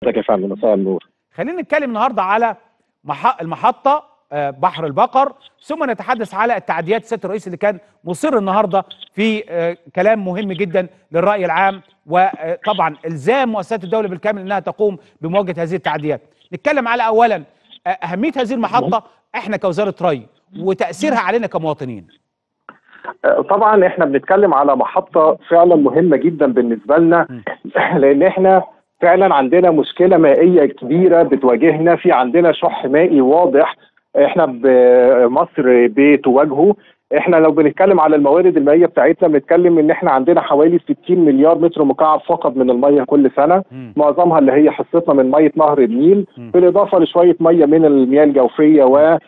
حضرتك يا فندم مساء النور خلينا نتكلم النهارده على مح... المحطه آه، بحر البقر ثم نتحدث على التعديات السيد الرئيس اللي كان مصر النهارده في آه، كلام مهم جدا للراي العام وطبعا الزام مؤسسات الدوله بالكامل انها تقوم بمواجهه هذه التعديات. نتكلم على اولا آه، اهميه هذه المحطه احنا كوزاره ري وتاثيرها علينا كمواطنين. طبعا احنا بنتكلم على محطه فعلا مهمه جدا بالنسبه لنا لان احنا فعلا عندنا مشكله مائيه كبيره بتواجهنا في عندنا شح مائي واضح احنا بمصر بتواجهه احنا لو بنتكلم على الموارد المائيه بتاعتنا بنتكلم ان احنا عندنا حوالي 60 مليار متر مكعب فقط من الميه كل سنه مم. معظمها اللي هي حصتنا من ميه نهر النيل مم. بالاضافه لشويه ميه من المياه الجوفيه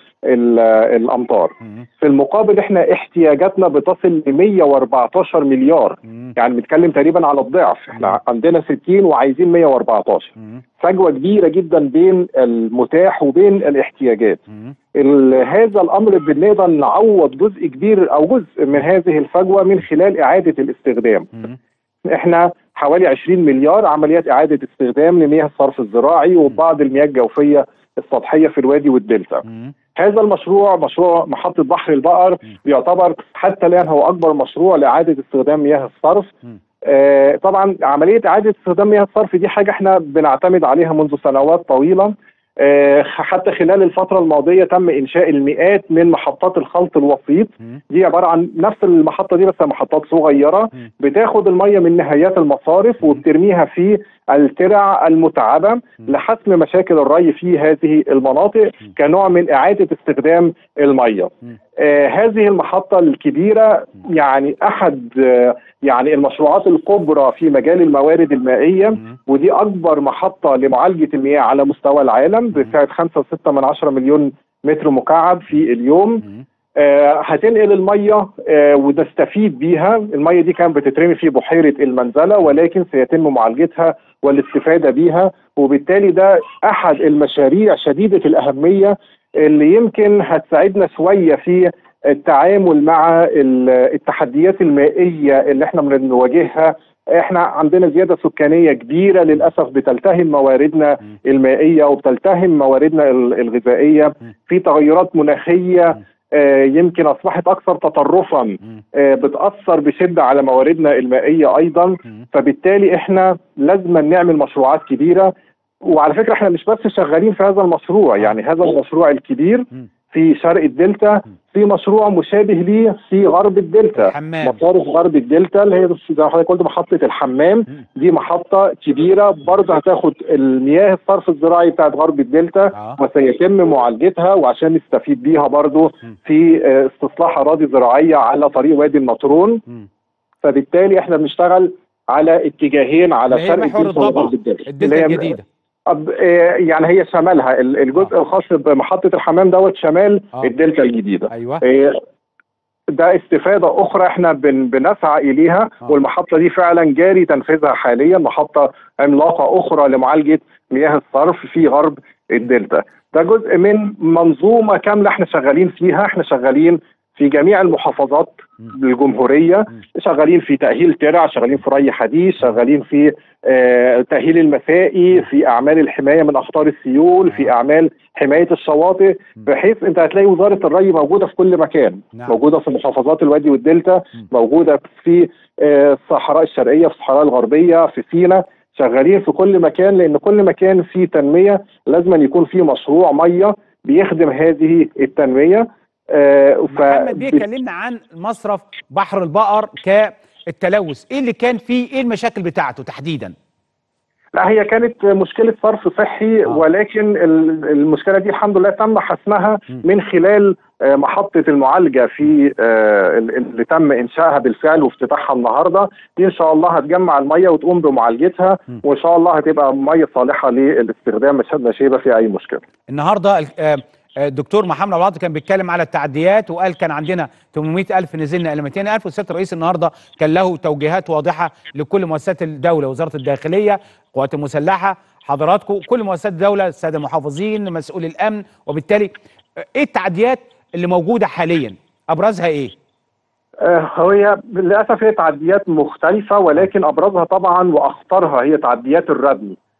والامطار مم. في المقابل احنا احتياجاتنا بتصل ل 114 مليار مم. يعني بنتكلم تقريبا على الضعف احنا عندنا 60 وعايزين 114 مم. فجوه كبيره جدا بين المتاح وبين الاحتياجات مم. ال- هذا الامر بنقدر نعوض جزء كبير او جزء من هذه الفجوه من خلال اعاده الاستخدام مم. احنا حوالي 20 مليار عمليات اعاده استخدام لمياه الصرف الزراعي وبعض المياه الجوفيه السطحيه في الوادي والدلتا مم. هذا المشروع مشروع محطة بحر البقر يعتبر حتى الآن هو أكبر مشروع لإعادة استخدام مياه الصرف مم. آه طبعا عملية إعادة استخدام مياه الصرف دي حاجة احنا بنعتمد عليها منذ سنوات طويلة آه حتى خلال الفترة الماضية تم إنشاء المئات من محطات الخلط الوسيط مم. دي عبارة عن نفس المحطة دي بس محطات صغيرة مم. بتاخد المية من نهايات المصارف وبترميها في الترع المتعبة لحسم مشاكل الري في هذه المناطق كنوع من إعادة استخدام المية مم. آه هذه المحطة الكبيرة يعني أحد آه يعني المشروعات الكبرى في مجال الموارد المائية مم. ودي أكبر محطة لمعالجة المياه على مستوى العالم بسعة 5.6 من عشرة مليون متر مكعب في اليوم مم. آه هتنقل الميه آه ونستفيد بيها الميه دي كانت بتترمي في بحيره المنزله ولكن سيتم معالجتها والاستفاده بيها وبالتالي ده احد المشاريع شديده الاهميه اللي يمكن هتساعدنا شويه في التعامل مع ال- التحديات المائيه اللي احنا بنواجهها احنا عندنا زياده سكانيه كبيره للاسف بتلتهم مواردنا المائيه وبتلتهم مواردنا ال- الغذائيه في تغيرات مناخيه آه، يمكن اصبحت اكثر تطرفا مم. آه، بتاثر بشده على مواردنا المائيه ايضا مم. فبالتالي احنا لازم نعمل مشروعات كبيره وعلى فكره احنا مش بس شغالين في هذا المشروع يعني هذا المشروع الكبير مم. في شرق الدلتا في مشروع مشابه ليه في غرب الدلتا الحمام. مصارف غرب الدلتا اللي هي زي ما حضرتك قلت محطه الحمام مم. دي محطه كبيره برضه هتاخد المياه الصرف الزراعي بتاعت غرب الدلتا آه. وسيتم معالجتها وعشان نستفيد بيها برضه مم. في آه، استصلاح اراضي زراعيه على طريق وادي النطرون مم. فبالتالي احنا بنشتغل على اتجاهين على اللي هي شرق محور الدلتا الضبع وغرب الدلتا الدلتا اللي هي- الجديده أب- آه، يعني هي شمالها ال- الجزء آه. الخاص بمحطه الحمام دوت شمال آه. الدلتا الجديده ايوه آه، ده استفاده اخرى احنا بن بنسعى اليها آه. والمحطه دي فعلا جاري تنفيذها حاليا محطه عملاقه اخرى لمعالجه مياه الصرف في غرب الدلتا ده جزء من منظومه كامله احنا شغالين فيها احنا شغالين في جميع المحافظات الجمهوريه شغالين في تاهيل ترع شغالين في ري حديث شغالين في آه، تاهيل المسائي في اعمال الحمايه من اخطار السيول في اعمال حمايه الشواطئ بحيث انت هتلاقي وزاره الري موجوده في كل مكان نعم. موجوده في محافظات الوادي والدلتا موجوده في آه، الصحراء الشرقيه في الصحراء الغربيه في سيناء شغالين في كل مكان لان كل مكان فيه تنميه لازم أن يكون فيه مشروع ميه بيخدم هذه التنميه آه، ف- محمد بيه كلمنا عن مصرف بحر البقر كالتلوث ايه اللي كان فيه ايه المشاكل بتاعته تحديدا لا هي كانت مشكلة صرف صحي آه. ولكن ال- المشكلة دي الحمد لله تم حسمها م. من خلال آه، محطة المعالجة في آه، ال- اللي تم إنشائها بالفعل وافتتاحها النهاردة دي إن شاء الله هتجمع المية وتقوم بمعالجتها م. وإن شاء الله هتبقى مية صالحة للاستخدام مش مش هيبقى فيها أي مشكلة النهارده ال- آه، آه، الدكتور محمد عبد العاطي كان بيتكلم على التعديات وقال كان عندنا 800 ألف نزلنا إلى 200 ألف والسيادة الرئيس النهارده كان له توجيهات واضحة لكل مؤسسات الدولة وزارة الداخلية القوات المسلحة حضراتكم كل مؤسسات الدولة السادة المحافظين مسؤول الأمن وبالتالي آه، إيه التعديات اللي موجودة حاليا أبرزها إيه؟ آه، هي للأسف هي تعديات مختلفة ولكن أبرزها طبعا وأخطرها هي تعديات الردم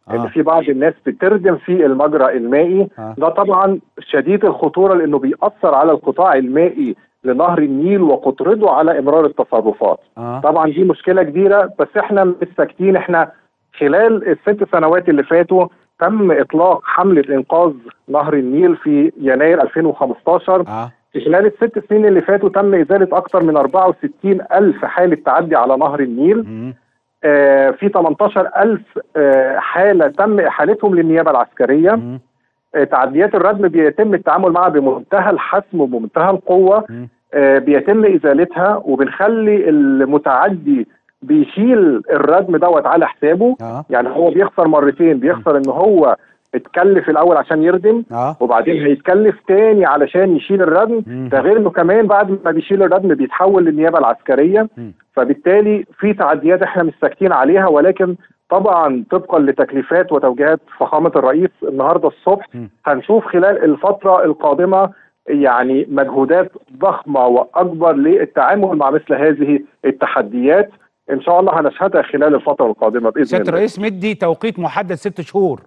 آه. ان في بعض الناس بتردم في المجرى المائي آه. ده طبعا شديد الخطوره لانه بيأثر على القطاع المائي لنهر النيل وقطرده على امرار التصرفات اه طبعا دي مشكله كبيره بس احنا مش ساكتين احنا خلال الست سنوات اللي فاتوا تم اطلاق حمله انقاذ نهر النيل في يناير 2015 اه في خلال الست سنين اللي فاتوا تم ازاله اكثر من 64 الف حاله تعدي على نهر النيل مم. آه في 18 الف آه حاله تم احالتهم للنيابه العسكريه مم. آه تعديات الردم بيتم التعامل معها بمنتهى الحسم وبمنتهى القوه مم. آه، بيتم ازالتها وبنخلي المتعدي بيشيل الردم دوت على حسابه اه يعني هو بيخسر مرتين بيخسر ان هو اتكلف الاول عشان يردم اه وبعدين هيتكلف تاني علشان يشيل الردم مم. ده غير انه كمان بعد ما بيشيل الردم بيتحول للنيابه العسكريه مم. فبالتالي في تعديات احنا مش ساكتين عليها ولكن طبعا طبقا لتكليفات وتوجيهات فخامه الرئيس النهارده الصبح مم. هنشوف خلال الفتره القادمه يعني مجهودات ضخمه واكبر للتعامل مع مثل هذه التحديات ان شاء الله هنشهدها خلال الفتره القادمه باذن سياده الله الرئيس مدي توقيت محدد ست شهور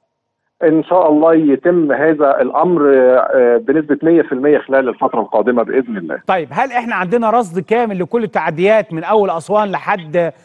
ان شاء الله يتم هذا الامر آه، بنسبه 100% خلال الفتره القادمه باذن الله طيب هل احنا عندنا رصد كامل لكل التعديات من اول اسوان لحد آه،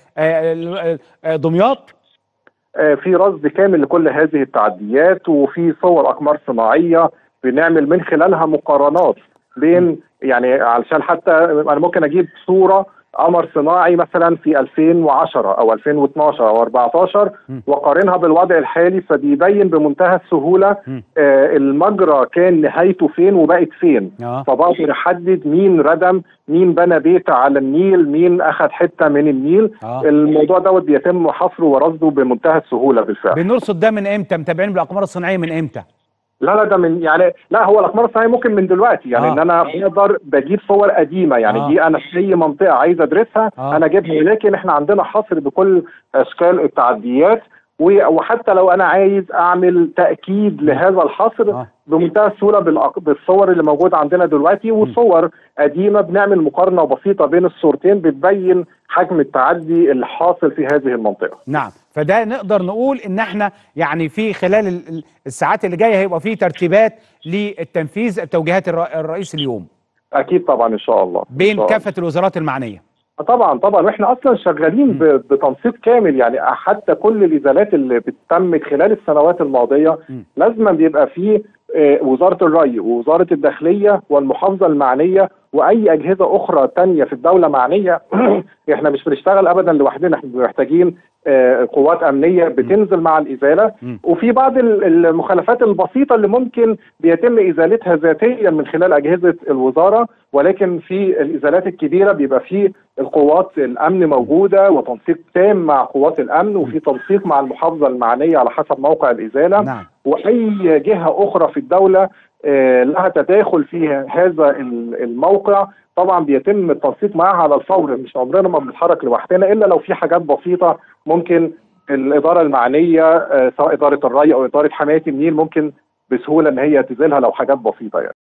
آه، آه، دمياط آه، في رصد كامل لكل هذه التعديات وفي صور اقمار صناعيه بنعمل من خلالها مقارنات بين يعني علشان حتى انا ممكن اجيب صوره قمر صناعي مثلا في 2010 او 2012 او 14 م. وقارنها بالوضع الحالي فبيبين بمنتهى السهوله م. آه المجرى كان نهايته فين وبقت فين اه فبقدر احدد مين ردم مين بنى بيت على النيل مين اخذ حته من النيل اه الموضوع دوت بيتم حصره ورصده بمنتهى السهوله بالفعل بنرصد ده من امتى متابعين بالاقمار الصناعيه من امتى لا لا ده من يعني لا هو الاقمار الصناعيه ممكن من دلوقتي يعني آه. ان انا بقدر بجيب صور قديمه يعني آه. دي انا في اي منطقه عايز ادرسها آه. انا اجيبها لكن احنا عندنا حصر بكل اشكال التعديات و- وحتى لو انا عايز اعمل تاكيد لهذا الحصر آه. بمنتهى السهوله بالأق- بالصور اللي موجوده عندنا دلوقتي وصور قديمه بنعمل مقارنه بسيطه بين الصورتين بتبين حجم التعدي اللي حاصل في هذه المنطقه نعم فده نقدر نقول ان احنا يعني في خلال ال- ال- الساعات اللي جايه هيبقى في ترتيبات للتنفيذ توجيهات الر- الرئيس اليوم اكيد طبعا ان شاء الله إن بين شاء الله. كافه الوزارات المعنيه طبعا طبعا واحنا اصلا شغالين ب- بتنسيق كامل يعني حتى كل الازالات اللي بتتم خلال السنوات الماضيه م. لازما بيبقى فيه آه، وزاره الري ووزاره الداخليه والمحافظه المعنيه واي اجهزه اخرى تانية في الدوله معنيه احنا مش بنشتغل ابدا لوحدنا احنا محتاجين آه، قوات امنيه بتنزل مع الازاله م. وفي بعض ال- المخالفات البسيطه اللي ممكن بيتم ازالتها ذاتيا من خلال اجهزه الوزاره ولكن في الازالات الكبيره بيبقى في القوات الامن موجوده وتنسيق تام مع قوات الامن وفي تنسيق مع المحافظه المعنيه على حسب موقع الازاله نعم واي جهه اخرى في الدوله آه، لها تداخل في هذا ال- الموقع طبعا بيتم التنسيق معها على الفور مش عمرنا ما بنتحرك لوحدنا الا لو في حاجات بسيطه ممكن الاداره المعنيه آه، سواء اداره الري او اداره حمايه النيل ممكن بسهوله ان هي تزيلها لو حاجات بسيطه يعني